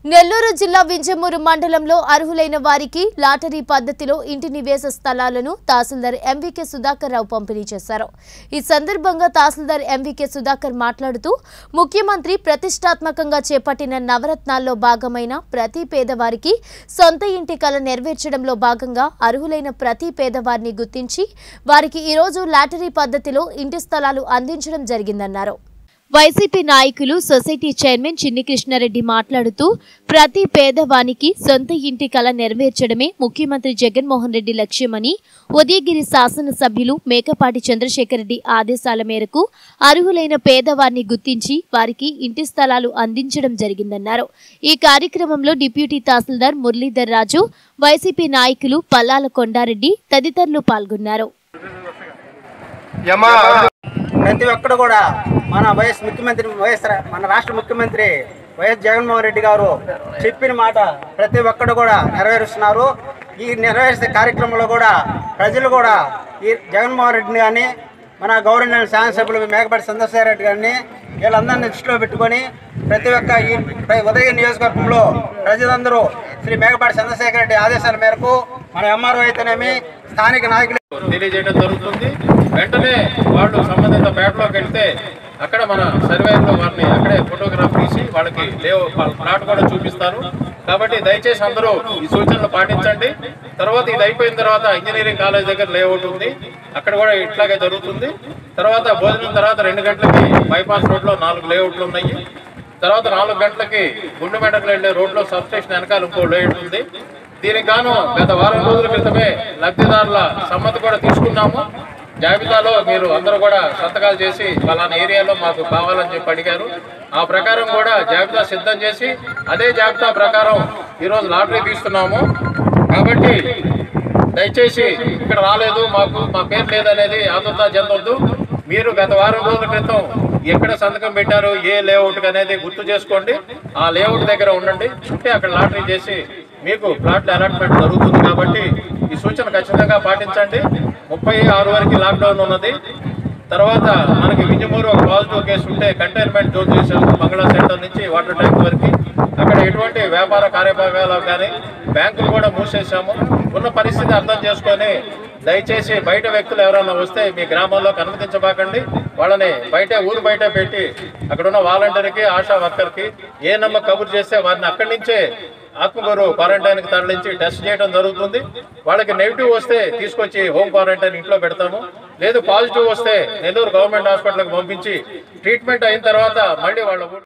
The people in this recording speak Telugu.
నెల్లూరు జిల్లా వింజమూరు మండలంలో అర్హులైన వారికి లాటరీ పద్ధతిలో ఇంటి నివేశ స్థలాలను తహసీల్దార్ ఎంవికే సుధాకర్ రావు పంపిణీ చేశారు ఈ సందర్భంగా తహసీల్దార్ ఎంవికే సుధాకర్ మాట్లాడుతూ ముఖ్యమంత్రి ప్రతిష్టాత్మకంగా చేపట్టిన నవరత్నాల్లో భాగమైన ప్రతి పేదవారికి సొంత ఇంటి కల నెరవేర్చడంలో భాగంగా అర్హులైన ప్రతి పేదవారిని గుర్తించి వారికి ఈరోజు లాటరీ పద్ధతిలో ఇంటి స్థలాలు అందించడం జరిగిందన్నారు వైసీపీ నాయకులు సొసైటీ చైర్మన్ చిన్ని కృష్ణారెడ్డి మాట్లాడుతూ ప్రతి పేదవానికి సొంత ఇంటి కల నెరవేర్చడమే ముఖ్యమంత్రి జగన్మోహన్ రెడ్డి లక్ష్యమని ఉదయగిరి శాసనసభ్యులు మేకపాటి చంద్రశేఖర్ రెడ్డి ఆదేశాల మేరకు అర్హులైన పేదవారిని గుర్తించి వారికి ఇంటి స్థలాలు అందించడం జరిగిందన్నారు ఈ కార్యక్రమంలో డిప్యూటీ తహసీల్దార్ మురళీధర్ రాజు వైసీపీ నాయకులు పల్లాల కొండారెడ్డి తదితరులు పాల్గొన్నారు యమా ప్రతి ఒక్కరు కూడా మన వైఎస్ ముఖ్యమంత్రి వైఎస్ రా- మన రాష్ట్ర ముఖ్యమంత్రి వైఎస్ జగన్మోహన్ రెడ్డి గారు చెప్పిన మాట ప్రతి ఒక్కరు కూడా నెరవేరుస్తున్నారు ఈ నెరవేర్చే కార్యక్రమంలో కూడా ప్రజలు కూడా ఈ జగన్మోహన్ రెడ్డిని కానీ మన గవర్నర్ శాసనసభ్యులు మేకపాటి చంద్రశేఖర రెడ్డి గారిని వీళ్ళందరినీ దృష్టిలో పెట్టుకొని ప్రతి ఒక్క ఈ ప్ర- ఉదయ నియోజకవర్గంలో ప్రజలందరూ శ్రీ మేకపాటి చంద్రశేఖర రెడ్డి ఆదేశాల మేరకు మన ఎంఆర్ఓ అయితేనేమి స్థానిక నాయకులు తెలియజేయడం జరుగుతుంది వెంటనే వాళ్ళు సంబంధిత పేటలోకి వెళ్తే అక్కడ మన సర్వేలో వారిని అక్కడే ఫోటోగ్రాఫ్ తీసి వాళ్ళకి లేవు వాళ్ళ ప్లాట్ కూడా చూపిస్తారు కాబట్టి దయచేసి అందరూ ఈ సూచనలు పాటించండి తర్వాత ఇది అయిపోయిన తర్వాత ఇంజనీరింగ్ కాలేజ్ దగ్గర లేఅవుట్ ఉంది అక్కడ కూడా ఇట్లాగే జరుగుతుంది తర్వాత భోజనం తర్వాత రెండు గంటలకి బైపాస్ రోడ్లో నాలుగు లేఅవుట్లు ఉన్నాయి తర్వాత నాలుగు గంటలకి గుండు మెడకు వెళ్లే రోడ్లో సబ్ స్టేషన్ వెనకాల ఇంకో లేఅవుట్ ఉంది దీనికి గాను గత వారం రోజుల క్రితమే లబ్ధిదారుల సమ్మతి కూడా తీసుకున్నాము జాబితాలో మీరు అందరూ కూడా సంతకాలు చేసి పలానా ఏరియాలో మాకు కావాలని చెప్పి అడిగారు ఆ ప్రకారం కూడా జాబితా సిద్ధం చేసి అదే జాబితా ప్రకారం ఈరోజు లాటరీ తీస్తున్నాము కాబట్టి దయచేసి ఇక్కడ రాలేదు మాకు మా పేరు లేదనేది ఆదుర్దా చెందొద్దు మీరు గత వారం రోజుల క్రితం ఎక్కడ సంతకం పెట్టారు ఏ లేఅవుట్ అనేది గుర్తు చేసుకోండి ఆ లేఅవుట్ దగ్గర ఉండండి ఉంటే అక్కడ లాటరీ చేసి మీకు ప్లాట్ల అలాట్మెంట్ జరుగుతుంది కాబట్టి ఈ సూచన ఖచ్చితంగా పాటించండి ముప్పై ఆరు వరకు లాక్డౌన్ ఉన్నది తర్వాత మనకి వింజమూరు ఒక పాజిటివ్ కేసు ఉంటే కంటైన్మెంట్ జోన్ చేసాము బంగ్లా సెంటర్ నుంచి వాటర్ ట్యాంక్ వరకు అక్కడ ఎటువంటి వ్యాపార కార్యభాగాలు కానీ బ్యాంకులు కూడా మూసేసాము ఉన్న పరిస్థితి అర్థం చేసుకొని దయచేసి బయట వ్యక్తులు ఎవరైనా వస్తే మీ గ్రామాల్లోకి అనుమతించబాకండి వాళ్ళని బయట ఊరు బయట పెట్టి అక్కడ ఉన్న వాలంటీర్కి ఆశా వర్కర్కి ఏ నమ్మకం కబురు చేస్తే వారిని అక్కడి నుంచే ఆత్మగూరు క్వారంటైన్కి తరలించి టెస్ట్ చేయడం జరుగుతుంది వాళ్ళకి నెగిటివ్ వస్తే తీసుకొచ్చి హోమ్ క్వారంటైన్ ఇంట్లో పెడతాము లేదు పాజిటివ్ వస్తే నెల్లూరు గవర్నమెంట్ హాస్పిటల్కి పంపించి ట్రీట్మెంట్ అయిన తర్వాత మళ్ళీ వాళ్ళ ఊరు